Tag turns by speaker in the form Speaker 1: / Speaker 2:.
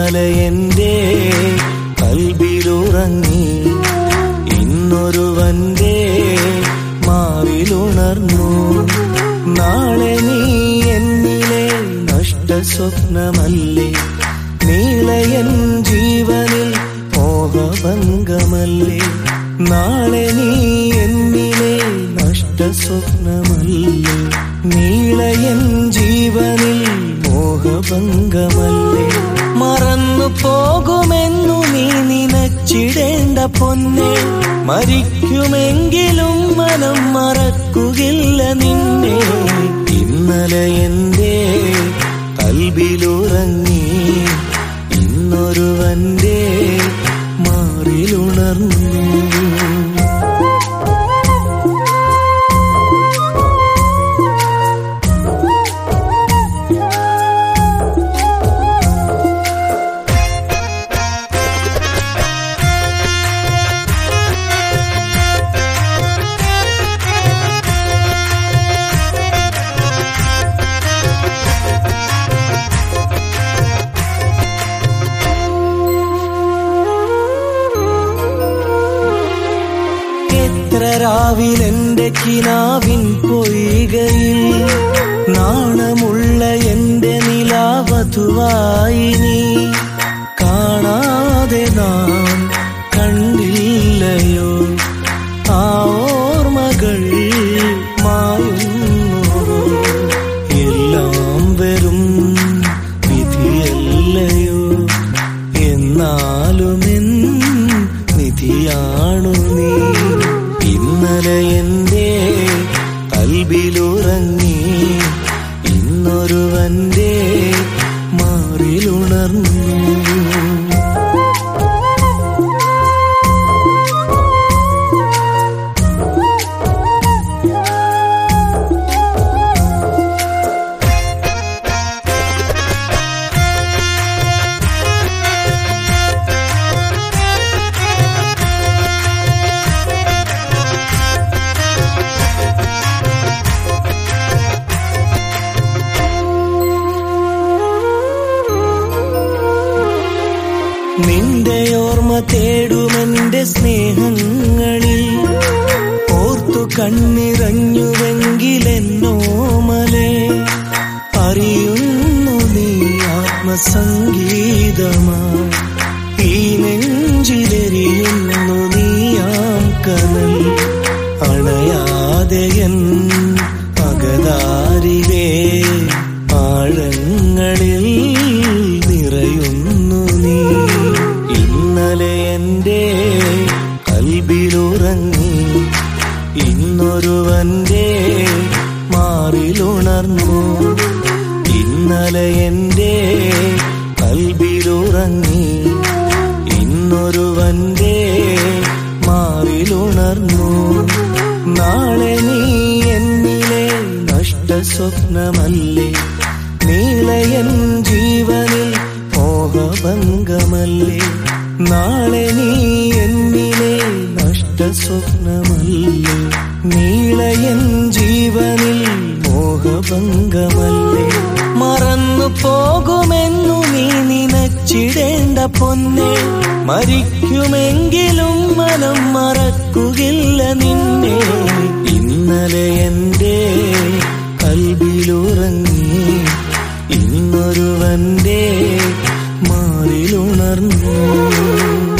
Speaker 1: ഇന്നലെ എന്റെ കൽബിലുറങ്ങി ഇന്നൊരുവന്റെ മാറിലുണർന്നു നാളെ നീ എന്നിലെ നഷ്ട സ്വപ്നമല്ലേ നീളയൻ ജീവനിൽ മോഹഭംഗമല്ലേ നാളെ നീ എന്നിലെ നഷ്ട സ്വപ്നമല്ലേ നീളയൻ ജീവനിൽ മോഹഭംഗമല്ലേ മറന്നു പോകുമെന്നു നീ നിനച്ചിടേണ്ട പൊന്നെ മരിക്കുമെങ്കിലും മനം മറക്കുകയില്ല നിന്നെ ഇന്നലെ എന്റെ കൽബിലുറങ്ങി ഇന്നൊരുവന്റെ മാറിലുണർന്നു എത്ര രാവിലെന്റെ കിനാവിൻ പൊയ്കയിൽ നാണമുള്ള എന്റെ നിലാവധുവായി നീ കാണാതെ നാം കണ്ടില്ലയോ ആ ഓർമ്മകൾ മായുന്നു എല്ലാം വെറും വിധിയല്ലയോ എന്നാലുമെൻ നിധിയാണു നീ ഇന്നലെ എന്റെ കൽബിലുറങ്ങി ഇന്നൊരുവന്റെ മാറിലുണർന്നു നിന്റെ ഓർമ്മ തേടുമെന്റെ സ്നേഹങ്ങളിൽ ഓർത്തു കണ്ണിറഞ്ഞുവെങ്കിലെന്നോമലെ അറിയുന്നു നീ ആത്മസംഗീതമായി ഈ നെഞ്ചിലെരിയുന്നു നീയാം കനൽ അണയാതെയൻ അകതാരിലെ ആഴങ്ങളിൽ നിറയുന്നു നീ ഇന്നലെ എന്റെ കൽബിലുറങ്ങി ഇന്നൊരുവന്റെ മാറിലുണർന്നു ഇന്നലെ എന്റെ കൽബിലുറങ്ങി ഇന്നൊരുവന്റെ മാറിലുണർന്നു നാളെ നീ എന്നിലെ നഷ്ട സ്വപ്നമല്ലേ നീളയൻ ജീവനിൽ മോഹഭംഗമല്ലേ നാളെ നീ എന്നിലെ നഷ്ട സ്വപ്നമല്ലേ നീളയൻ ജീവനിൽ മോഹഭംഗമല്ലേ മറന്നു പോകുമെന്നു നീ നിനച്ചിടേണ്ട പൊന്നെ മരിക്കുമെങ്കിലും മനം മറക്കുകയില്ല നിന്നെ ഇന്നലെ എന്റെ കൽബിലുറങ്ങി ഇന്നൊരുവന്റെ മാറിലുണർന്നു